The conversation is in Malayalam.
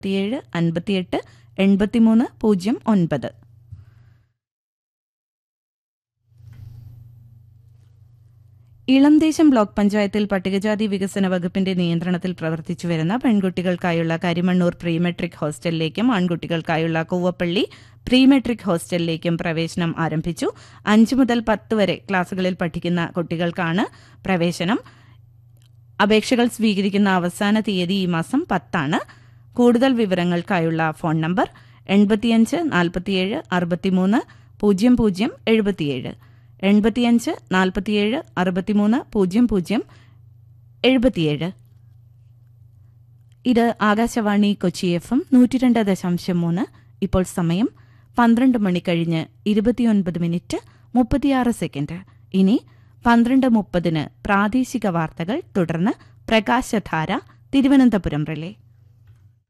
ഏഴ് അൻപത്തിയെട്ട് എൺപത്തിമൂന്ന് പൂജ്യം ഒൻപത് ഇളംദേശം ബ്ലോക്ക് പഞ്ചായത്തിൽ പട്ടികജാതി വികസന വകുപ്പിന്റെ നിയന്ത്രണത്തിൽ പ്രവർത്തിച്ചു വരുന്ന പെൺകുട്ടികൾക്കായുള്ള കരിമണ്ണൂർ പ്രീ മെട്രിക് ഹോസ്റ്റലിലേക്കും ആൺകുട്ടികൾക്കായുള്ള കൂവപ്പള്ളി പ്രീ മെട്രിക് ഹോസ്റ്റലിലേക്കും പ്രവേശനം ആരംഭിച്ചു അഞ്ച് മുതൽ പത്ത് വരെ ക്ലാസുകളിൽ പഠിക്കുന്ന കുട്ടികൾക്കാണ് പ്രവേശനം അപേക്ഷകൾ സ്വീകരിക്കുന്ന അവസാന തീയതി ഈ മാസം പത്താണ് കൂടുതൽ വിവരങ്ങൾക്കായുള്ള ഫോൺ നമ്പർ എൺപത്തിയഞ്ച് നാൽപ്പത്തിയേഴ് അറുപത്തിമൂന്ന് പൂജ്യം പൂജ്യം എഴുപത്തിയേഴ് എൺപത്തിയഞ്ച് നാൽപ്പത്തിയേഴ് അറുപത്തിമൂന്ന് പൂജ്യം പൂജ്യം എഴുപത്തിയേഴ് ഇത് ആകാശവാണി കൊച്ചി എഫ് എം നൂറ്റിരണ്ട് ദശാംശം മൂന്ന് ഇപ്പോൾ സമയം പന്ത്രണ്ട് മണി കഴിഞ്ഞ് ഇരുപത്തിയൊൻപത് മിനിറ്റ് മുപ്പത്തിയാറ് സെക്കൻഡ് ഇനി പന്ത്രണ്ട് മുപ്പതിന് പ്രാദേശിക വാർത്തകൾ തുടർന്ന് പ്രകാശധാര തിരുവനന്തപുരം റിലേ